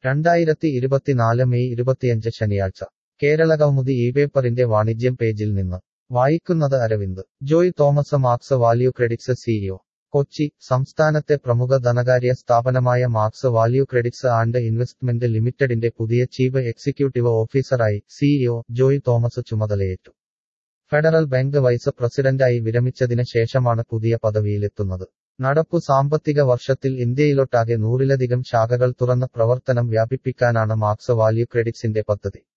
രണ്ടായിരത്തി ഇരുപത്തിനാല് മെയ് ഇരുപത്തിയഞ്ച് ശനിയാഴ്ച കേരളകൗമുദി ഈ പേപ്പറിന്റെ വാണിജ്യം പേജിൽ നിന്ന് വായിക്കുന്നത് Aravind Joy Thomas Marks Value Credits CEO Kochi സംസ്ഥാനത്തെ പ്രമുഖ ധനകാര്യ സ്ഥാപനമായ Marks Value Credits and investment ലിമിറ്റഡിന്റെ പുതിയ ചീഫ് എക്സിക്യൂട്ടീവ് ഓഫീസറായി സിഇഒ ജോയ് തോമസ് ചുമതലയേറ്റു ഫെഡറൽ ബാങ്ക് വൈസ് പ്രസിഡന്റായി വിരമിച്ചതിന് ശേഷമാണ് പുതിയ പദവിയിലെത്തുന്നത് നടപ്പു സാമ്പത്തിക വർഷത്തിൽ ഇന്ത്യയിലൊട്ടാകെ നൂറിലധികം ശാഖകൾ തുറന്ന് പ്രവർത്തനം വ്യാപിപ്പിക്കാനാണ് മാർക്സ് വാല്യൂ ക്രെഡിറ്റ്സിന്റെ പദ്ധതി